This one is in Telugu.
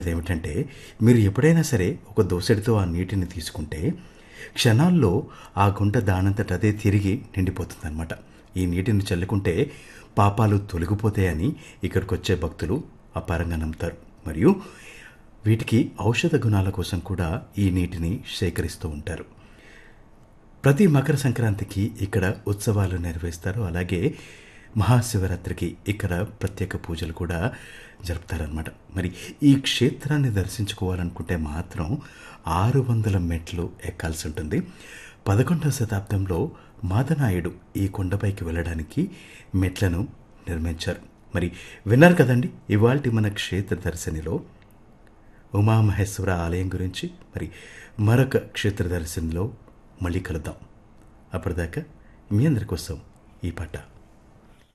అదేమిటంటే మీరు ఎప్పుడైనా సరే ఒక దోసెడితో ఆ నీటిని తీసుకుంటే క్షణాల్లో ఆ గుంట దానంతట అదే తిరిగి నిండిపోతుందన్నమాట ఈ నీటిని చల్లుకుంటే పాపాలు తొలగిపోతాయని ఇక్కడికి వచ్చే భక్తులు అపారంగా నమ్ముతారు మరియు వీటికి ఔషధ గుణాల కోసం కూడా ఈ నీటిని సేకరిస్తూ ఉంటారు ప్రతి మకర సంక్రాంతికి ఇక్కడ ఉత్సవాలు నిర్వహిస్తారు అలాగే మహాశివరాత్రికి ఇక్కడ ప్రత్యేక పూజలు కూడా జరుపుతారనమాట మరి ఈ క్షేత్రాన్ని దర్శించుకోవాలనుకుంటే మాత్రం ఆరు వందల మెట్లు ఎక్కాల్సి ఉంటుంది పదకొండవ శతాబ్దంలో మాదనాయుడు ఈ కొండపైకి వెళ్ళడానికి మెట్లను నిర్మించారు మరి విన్నారు కదండి ఇవాల్టి మన క్షేత్ర దర్శనిలో ఉమామహేశ్వర ఆలయం గురించి మరి మరొక క్షేత్ర దర్శనంలో మళ్ళీ కలుద్దాం అప్పటిదాకా మీ అందరి కోసం ఈ పాట